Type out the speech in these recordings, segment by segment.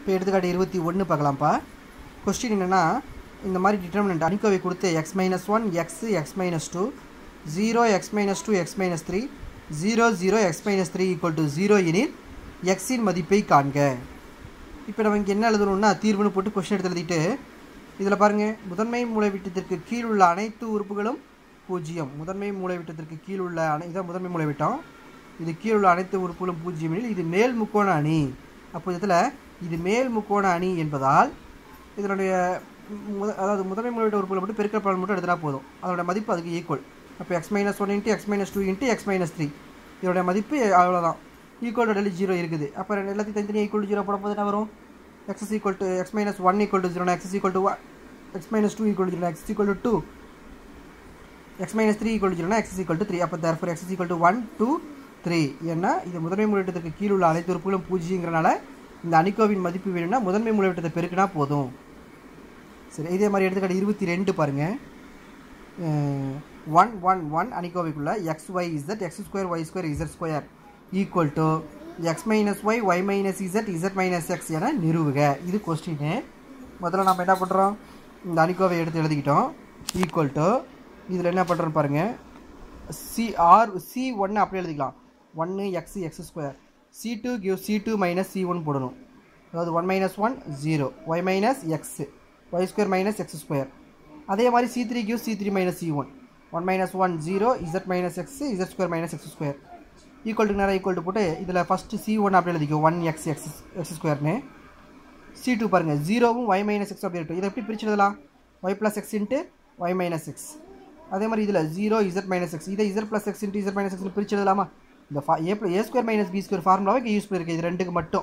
இப்போ எடுத்துக்காட்டு இருபத்தி ஒன்று பார்க்கலாம்ப்பா கொஸ்டின் என்னென்னா இந்த மாதிரி டிட்டர்மினன்ட் அணிக்கோவை கொடுத்து x minus one x x minus two zero x minus two x minus three zero zero x minus three equal to zero எனில் எக்ஸின் மதிப்பை காண்க இப்போ நம்ம இங்கே என்ன எழுதணும்னா தீர்வுன்னு போட்டு கொஸ்டின் எடுத்து எழுதிட்டு இதில் பாருங்கள் முதன்மை மூலைவிட்டத்திற்கு கீழ் உள்ள அனைத்து உறுப்புகளும் பூஜ்ஜியம் முதன்மை மூலைவிட்டத்திற்கு கீழ் உள்ள அனை இதான் முதன்மை மூலைவிட்டம் இது கீழ் உள்ள அனைத்து உறுப்புகளும் பூஜ்ஜியம் எனில் இது மேல் முக்கோண அணி அப்போ இதில் இது மேல் முக்கோண அணி என்பதால் இதனுடைய முத அதாவது முதன்மை மூலைவிட்ட உறுப்புகளை மட்டும் பெருக்கல் பலன் மட்டும் எடுத்துனா போதும் அதோட மதிப்பு அதுக்கு ஈக்குவல் அப்போ x minus one into x minus two into x minus three இதோட மதிப்பு அவ்வளோதான் ஈக்குவல் டு டெலி ஜீரோ இருக்குது அப்போ ரெண்டு எல்லாத்தையும் தனித்தனி ஈக்குவல் டு ஜீரோ போட போது என்ன வரும் x is equal to x minus one equal to zero x equal to x minus two equal to zero x equal to two x minus three equal to ஜீரோனா x equal to three அப்போ therefore x equal to one two three ஏன்னா இது முதன்மை மூலைவிட்டத்துக்கு கீழ் உள்ள அனைத்து உறுப்புகளும் பூஜ்ஜியங்கிறனால இந்த அணிக்கோவின் மதிப்பு வேணும்னா முதன்மை மூலைவிட்டத்தை பெருக்கினா போதும் சரி இதே மாதிரி எடுத்துக்காட்டு இருபத்தி ரெண்டு பாருங்கள் ஒன் ஒன் ஒன் அணிக்கோவைக்குள்ள x y z x square y square z square equal to x minus y y minus z z minus x என நிறுவுக இது கொஸ்டின் முதல்ல நம்ம என்ன பண்ணுறோம் இந்த அணிக்கோவை எடுத்து எழுதிக்கிட்டோம் ஈக்குவல் டு இதில் என்ன பண்ணுறோம் பாருங்கள் சி ஆர் சி ஒன்று அப்படியே எழுதிக்கலாம் ஒன்று x x square C two give C two minus C one போடணும் அதாவது one minus one zero y minus x y square minus x square அதே மாதிரி C three give C three minus C one one minus one zero z minus x z square minus x square equal to நேரம் equal to போட்டு இதில் first C one அப்படி எழுதிக்கோ one x x x ஸ்கொயர்னு C two பாருங்கள் ஜீரோவும் Y minus X அப்படி இருக்கும் இதை எப்படி பிரிச்சு எழுதலாம் y plus x into y minus x அதே மாதிரி இதில் ஜீரோ இசட் மைனஸ் எக்ஸ் இதை z plus x into z minus x பிரிச்சு எழுதலாமா இந்த ஃபா a a square minus b square ஃபார்முலாவை இங்கே யூஸ் பண்ணியிருக்கு இது ரெண்டுக்கு மட்டும்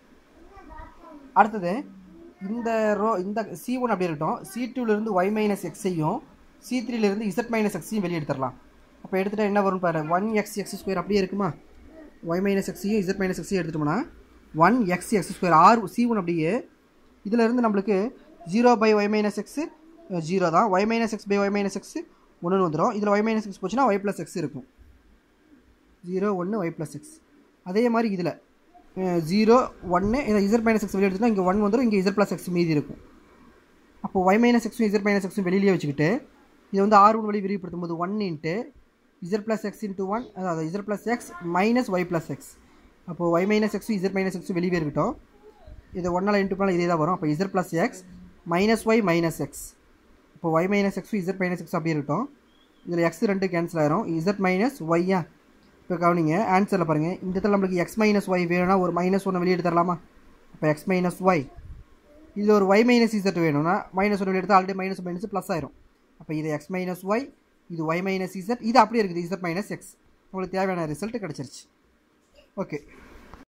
அடுத்தது இந்த ரோ இந்த சி ஒன் அப்படி இருக்கட்டும் சி டூலேருந்து ஒய் மைனஸ் எக்ஸையும் சி த்ரீலேருந்து இசட் மைனஸ் எக்ஸையும் வெளியே எடுத்துடலாம் அப்போ எடுத்துகிட்டா என்ன வரும் பாரு ஒன் எக்ஸ் எக்ஸ் ஸ்கொயர் அப்படியே இருக்குமா ஒய் மைனஸ் எக்ஸையும் இசட் மைனஸ் எக்ஸையும் எடுத்துட்டோம்னா one x x square or C one அப்படியே இதில் இருந்து நம்மளுக்கு zero by y minus x zero தான் y minus x by y minus x ஒன்று வந்துடும் இதில் ஒய் மைனஸ் எக்ஸ் போச்சுன்னா ஒய் ப்ளஸ் எக்ஸ் இருக்கும் ஜீரோ ஒன்று ஒய் ப்ளஸ் எக்ஸ் அதே மாதிரி இதில் ஜீரோ ஒன்று இதை இசட் மைனஸ் எக்ஸ் வெளியே எடுத்துனா இங்கே ஒன் வந்துடும் இங்கே இசட் ப்ளஸ் எக்ஸ் மீதி இருக்கும் அப்போ ஒய் மைனஸ் எக்ஸும் இசட் மைனஸ் எக்ஸும் வெளியிலே வச்சுக்கிட்டு இதை வந்து ஆர் ஒன் வழி விரிவுபடுத்தும் போது one into z plus x into one அதாவது z plus x minus y plus x அப்போது ஒய் மைனஸ் எக்ஸும் இசட் மைனஸ் எக்ஸும் வெளியே இருக்கட்டும் இது ஒன்றால் இன்ட்டு பண்ணால் இதே தான் வரும் அப்போ z plus x minus y minus x இப்போ ஒய் மைனஸ் எக்ஸும் இசட் மைனஸ் எக்ஸ் அப்படியே இருக்கட்டும் இதில் எக்ஸ் ரெண்டு கேன்சல் ஆயிரும் இசட் மைனஸ் ஒய்யா இப்போ கவனிங்க ஆன்சரில் பாருங்கள் இந்த இடத்துல நம்மளுக்கு எக்ஸ் மைனஸ் ஒய் வேணும்னா ஒரு மைனஸ் ஒன்று வெளியே தரலாமா அப்போ எக்ஸ் மைனஸ் ஒய் இதில் ஒரு ஒய் மைனஸ் இசட் வேணும்னா மைனஸ் ஒன்று வெளியே எடுத்தால் ஆல்ரெடி மைனஸ் மைனஸ் ப்ளஸ் ஆயிரும் அப்போ இது எக்ஸ் மைனஸ் ஒய் இது ஒய் மைனஸ் இசட் இது அப்படியே இருக்குது இசட் மைனஸ் எக்ஸ் உங்களுக்கு தேவையான ரிசல்ட் கிடச்சிருச்சு ஓகே